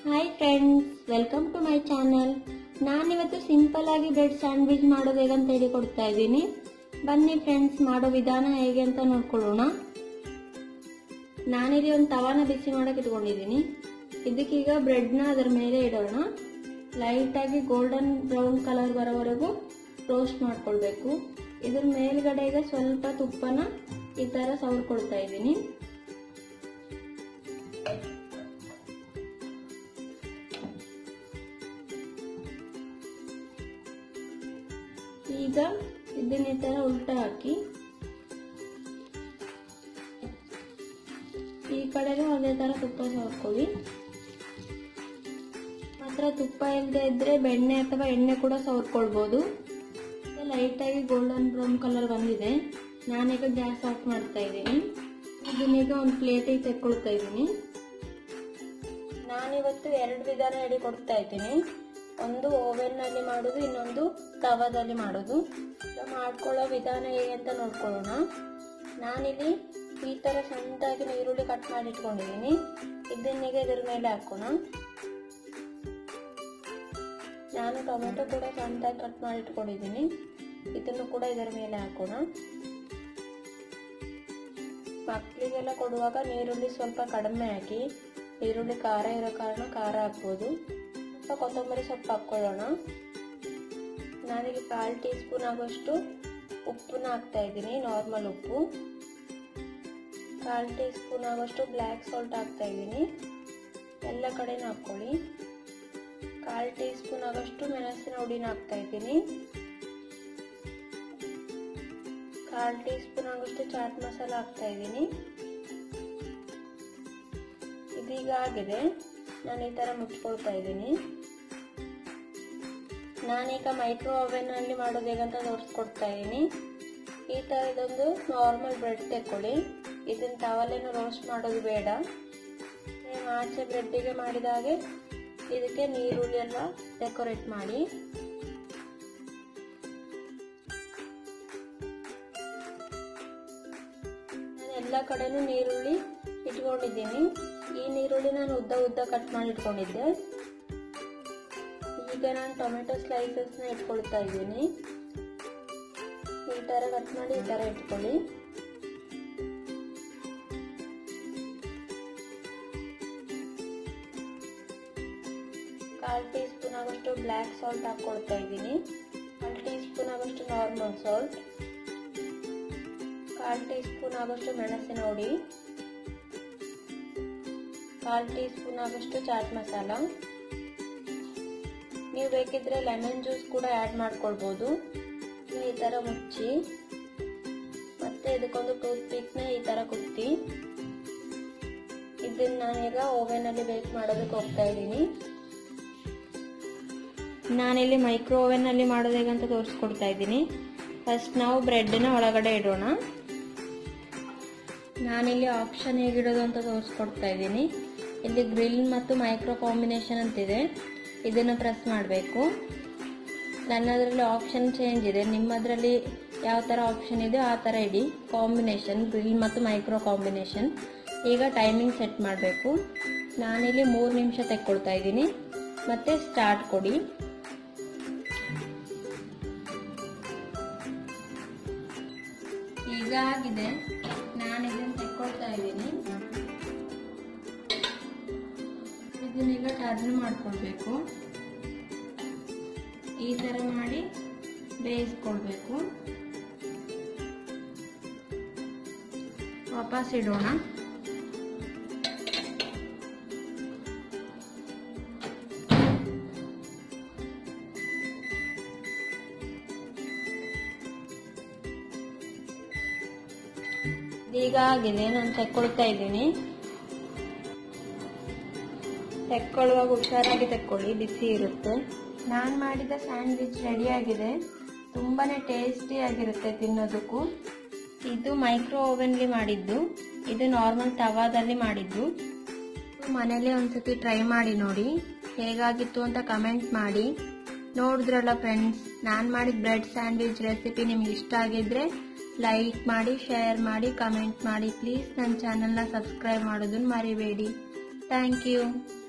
hi friends welcome to my channel ನಾನಿವತ್ತು simple ಆಗಿ bread sandwich ಮಾಡೋದು ಹೇಗಂತ ಹೇಳಿ ಕೊಡ್ತಾ ಇದ್ದೀನಿ ಬನ್ನಿ ಫ್ರೆಂಡ್ಸ್ ಮಾಡೋ ವಿಧಾನ ಹೇಗೆ ಅಂತ ನೋಡ್ಕೊಳ್ಳೋಣ ನಾನಿಲ್ಲಿ ಒಂದು ತವಾನ ಬಿಸಿ ಮಾಡಕ್ಕೆ ಇಟ್ಕೊಂಡಿದ್ದೀನಿ ಇದಕ್ಕೀಗ ಬ್ರೆಡ್ನ ಅದರ ಮೇಲೆ ಇಡೋಣ ಲೈಟಾಗಿ ಗೋಲ್ಡನ್ ಬ್ರೌನ್ ಕಲರ್ ಬರೋವರೆಗೂ ರೋಸ್ಟ್ ಮಾಡ್ಕೊಳ್ಬೇಕು ಇದ್ರ ಮೇಲ್ಗಡೆ ಈಗ ಸ್ವಲ್ಪ ತುಪ್ಪನ ಈ ಥರ ಸವರ್ಕೊಳ್ತಾ ಇದ್ದೀನಿ ಈಗ ಇದನ್ನ ಈ ತರ ಉಲ್ಟಾ ಹಾಕಿ ಈ ಕಡೆನೂ ಅದೇ ತರ ತುಪ್ಪ ಸವರ್ಕೊಳ್ಳಿ ಮಾತ್ರ ತುಪ್ಪ ಇಲ್ಲದೆ ಇದ್ರೆ ಬೆಣ್ಣೆ ಅಥವಾ ಎಣ್ಣೆ ಕೂಡ ಸವರ್ಕೊಳ್ಬೋದು ಲೈಟ್ ಆಗಿ ಗೋಲ್ಡನ್ ಬ್ರೌನ್ ಕಲರ್ ಬಂದಿದೆ ನಾನೀಗ ಗ್ಯಾಸ್ ಆಫ್ ಮಾಡ್ತಾ ಇದ್ದೀನಿ ಇದನ್ನೀಗ ಒಂದು ಪ್ಲೇಟಿಗೆ ತೆಕ್ಕೊಳ್ತಾ ಇದ್ದೀನಿ ನಾನಿವತ್ತು ಎರಡು ವಿಧಾನ ಹೇಳಿ ಕೊಡ್ತಾ ಇದ್ದೀನಿ ಒಂದು ಓವೆನ್ ನಲ್ಲಿ ಮಾಡೋದು ಇನ್ನೊಂದು ತವಾದಲ್ಲಿ ಮಾಡೋದು ಮಾಡ್ಕೊಳ್ಳೋ ವಿಧಾನ ಹೇಗೆ ಅಂತ ನೋಡ್ಕೊಳ್ಳೋಣ ನಾನಿಲ್ಲಿ ಈ ತರ ಸಣ್ಣದಾಗಿ ಈರುಳ್ಳಿ ಕಟ್ ಮಾಡಿ ಇಟ್ಕೊಂಡಿದ್ದೀನಿ ಇದನ್ನೀಗ ಇದ್ರ ಮೇಲೆ ಹಾಕೋಣ ನಾನು ಟೊಮೆಟೊ ಕೂಡ ಸಣ್ಣದಾಗಿ ಕಟ್ ಮಾಡಿ ಇಟ್ಕೊಂಡಿದ್ದೀನಿ ಇದನ್ನು ಕೂಡ ಇದರ ಮೇಲೆ ಹಾಕೋಣ ಮಕ್ಕಳಿಗೆಲ್ಲ ಕೊಡುವಾಗ ನೀರುಳ್ಳಿ ಸ್ವಲ್ಪ ಕಡಿಮೆ ಹಾಕಿ ಈರುಳ್ಳಿ ಖಾರ ಇರೋ ಕಾರಣ ಖಾರ ಹಾಕ್ಬೋದು ಸ್ವಲ್ಪ ಕೊತ್ತಂಬರಿ ಸೊಪ್ಪು ಹಾಕ್ಕೊಳ್ಳೋಣ ನಾನೀಗ ಕಾಲು ಟೀ ಸ್ಪೂನ್ ಆಗೋಷ್ಟು ಉಪ್ಪನ್ನ ಹಾಕ್ತಾ ಇದ್ದೀನಿ ನಾರ್ಮಲ್ ಉಪ್ಪು ಕಾಲು ಟೀ ಸ್ಪೂನ್ ಆಗೋಷ್ಟು ಬ್ಲ್ಯಾಕ್ ಸಾಲ್ಟ್ ಹಾಕ್ತಾ ಇದ್ದೀನಿ ಎಲ್ಲ ಕಡೆನೂ ಹಾಕ್ಕೊಳ್ಳಿ ಕಾಲು ಟೀ ಸ್ಪೂನ್ ಆಗೋಷ್ಟು ಮೆಣಸಿನ ಹುಡಿನ ಹಾಕ್ತಾ ಇದ್ದೀನಿ ಕಾಲು ಟೀ ಸ್ಪೂನ್ ಆಗೋಷ್ಟು ಚಾಟ್ ಮಸಾಲ ಹಾಕ್ತಾ ಇದ್ದೀನಿ ಇದೀಗ ಆಗಿದೆ ನಾನು ಈ ತರ ಮುಚ್ಕೊಳ್ತಾ ಇದ್ದೀನಿ ನಾನೀಗ ಮೈಕ್ರೋ ಓವೆನ್ ಅಲ್ಲಿ ಮಾಡೋದು ಹೇಗಂತ ತೋರಿಸ್ಕೊಡ್ತಾ ಇದ್ದೀನಿ ಈ ತರದೊಂದು ನಾರ್ಮಲ್ ಬ್ರೆಡ್ ತೆಕ್ಕೊಳ್ಳಿ ಇದನ್ನ ತವಲೇನು ರೋಸ್ಟ್ ಮಾಡೋದು ಬೇಡ ಆಚೆ ಬ್ರೆಡ್ಡಿಗೆ ಮಾಡಿದ ಹಾಗೆ ಇದಕ್ಕೆ ನೀರುಳ್ಳಿ ಎಲ್ಲ ಡೆಕೋರೇಟ್ ಮಾಡಿ ನಾನು ಎಲ್ಲ ಕಡೆನೂ ನೀರುಳ್ಳಿ ಇಟ್ಕೊಂಡಿದ್ದೀನಿ ಈ ನೀರುಳ್ಳಿ ನಾನು ಉದ್ದ ಉದ್ದ ಕಟ್ ಮಾಡಿ ಇಟ್ಕೊಂಡಿದ್ದೆ ಈಗ ನಾನು ಟೊಮೆಟೊ ಸ್ಲೈಸಸ್ನ ಇಟ್ಕೊಳ್ತಾ ಇದ್ದೀನಿ ಈ ತರ ಕಟ್ ಮಾಡಿ ಈ ತರ ಇಟ್ಕೊಳ್ಳಿ ಕಾಲ್ ಟೀ ಸ್ಪೂನ್ ಆಗೋಷ್ಟು ಬ್ಲ್ಯಾಕ್ ಸಾಲ್ಟ್ ಹಾಕೊಳ್ತಾ ಇದ್ದೀನಿ ಕಾಲ್ ಟೀ ಸ್ಪೂನ್ ಆಗೋಷ್ಟು ನಾರ್ಮಲ್ ಸಾಲ್ಟ್ ಕಾಲ್ ಟೀ ಸ್ಪೂನ್ ಆಗೋಷ್ಟು ಮೆಣಸಿನ ಹುಡಿ ಕಾಲ್ ಟೀ ಸ್ಪೂನ್ ಆಗೋಷ್ಟು ಚಾಟ್ ಮಸಾಲ ನೀವು ಬೇಕಿದ್ರೆ ಲೆಮನ್ ಜ್ಯೂಸ್ ಕೂಡ ಆ್ಯಡ್ ಮಾಡ್ಕೊಳ್ಬೋದು ಈ ಥರ ಮುಚ್ಚಿ ಮತ್ತೆ ಇದಕ್ಕೊಂದು ಟೂತ್ ಪಿಕ್ನ ಈ ಥರ ಕುತ್ತಿ ಇದನ್ನ ನಾನೀಗ ಓವೆನಲ್ಲಿ ಬೇಕ್ ಮಾಡೋದಕ್ಕೆ ಹೋಗ್ತಾ ಇದ್ದೀನಿ ನಾನಿಲ್ಲಿ ಮೈಕ್ರೋ ಓವೆನ್ನಲ್ಲಿ ಮಾಡೋದು ಹೇಗಂತ ತೋರಿಸ್ಕೊಡ್ತಾ ಇದ್ದೀನಿ ಫಸ್ಟ್ ನಾವು ಬ್ರೆಡ್ನ ಒಳಗಡೆ ಇಡೋಣ ನಾನಿಲ್ಲಿ ಆಪ್ಷನ್ ಹೇಗಿಡೋದು ಅಂತ ತೋರಿಸ್ಕೊಡ್ತಾ ಇದ್ದೀನಿ ಇಲ್ಲಿ ಗ್ರಿಲ್ ಮತ್ತು ಮೈಕ್ರೋ ಕಾಂಬಿನೇಷನ್ ಅಂತಿದೆ ಇದನ್ನು ಪ್ರೆಸ್ ಮಾಡಬೇಕು ನನ್ನದರಲ್ಲಿ ಆಪ್ಷನ್ ಚೇಂಜ್ ಇದೆ ನಿಮ್ಮದರಲ್ಲಿ ಯಾವ ಥರ ಆಪ್ಷನ್ ಇದೆ ಆ ಥರ ಇಡಿ ಕಾಂಬಿನೇಷನ್ ಗ್ರಿಲ್ ಮತ್ತು ಮೈಕ್ರೋ ಕಾಂಬಿನೇಷನ್ ಈಗ ಟೈಮಿಂಗ್ ಸೆಟ್ ಮಾಡಬೇಕು ನಾನಿಲ್ಲಿ ಮೂರು ನಿಮಿಷ ತೆಕ್ಕೊಳ್ತಾ ಇದ್ದೀನಿ ಮತ್ತೆ ಸ್ಟಾರ್ಟ್ ಕೊಡಿ ಈಗ ಆಗಿದೆ ನಾನು ಇದನ್ನು ತೆಕ್ಕೊಳ್ತಾ ಇದ್ದೀನಿ ಇದನ್ನೀಗ ಟರ್ನ್ ಮಾಡ್ಕೊಳ್ಬೇಕು ಈ ತರ ಮಾಡಿ ಬೇಯಿಸ್ಕೊಳ್ಬೇಕು ವಾಪಸ್ ಇಡೋಣ ಈಗ ಆಗಿದೆ ನಾನು ತೆಕ್ಕೊಳ್ತಾ ಇದ್ದೀನಿ ತೆಕ್ಕೊಳ್ಳುವಾಗ ಹುಷಾರಾಗಿ ತೆಕ್ಕೊಳ್ಳಿ ಬಿಸಿ ಇರುತ್ತೆ ನಾನು ಮಾಡಿದ ಸ್ಯಾಂಡ್ವಿಚ್ ರೆಡಿ ಆಗಿದೆ ತುಂಬಾನೇ ಟೇಸ್ಟಿ ಆಗಿರುತ್ತೆ ತಿನ್ನೋದಕ್ಕೂ ಇದು ಮೈಕ್ರೋ ಓವೆನ್ಲಿ ಮಾಡಿದ್ದು ಇದು ನಾರ್ಮಲ್ ತವಾದಲ್ಲಿ ಮಾಡಿದ್ದು ಮನೇಲಿ ಒಂದ್ಸತಿ ಟ್ರೈ ಮಾಡಿ ನೋಡಿ ಹೇಗಾಗಿತ್ತು ಅಂತ ಕಮೆಂಟ್ ಮಾಡಿ ನೋಡಿದ್ರಲ್ಲ ಫ್ರೆಂಡ್ಸ್ ನಾನು ಮಾಡಿದ ಬ್ರೆಡ್ ಸ್ಯಾಂಡ್ವಿಚ್ ರೆಸಿಪಿ ನಿಮ್ಗೆ ಇಷ್ಟ ಆಗಿದ್ರೆ ಲೈಕ್ ಮಾಡಿ ಶೇರ್ ಮಾಡಿ ಕಮೆಂಟ್ ಮಾಡಿ ಪ್ಲೀಸ್ ನನ್ನ ಚಾನಲ್ನ ಸಬ್ಸ್ಕ್ರೈಬ್ ಮಾಡೋದನ್ನ ಮರಿಬೇಡಿ ಥ್ಯಾಂಕ್ ಯು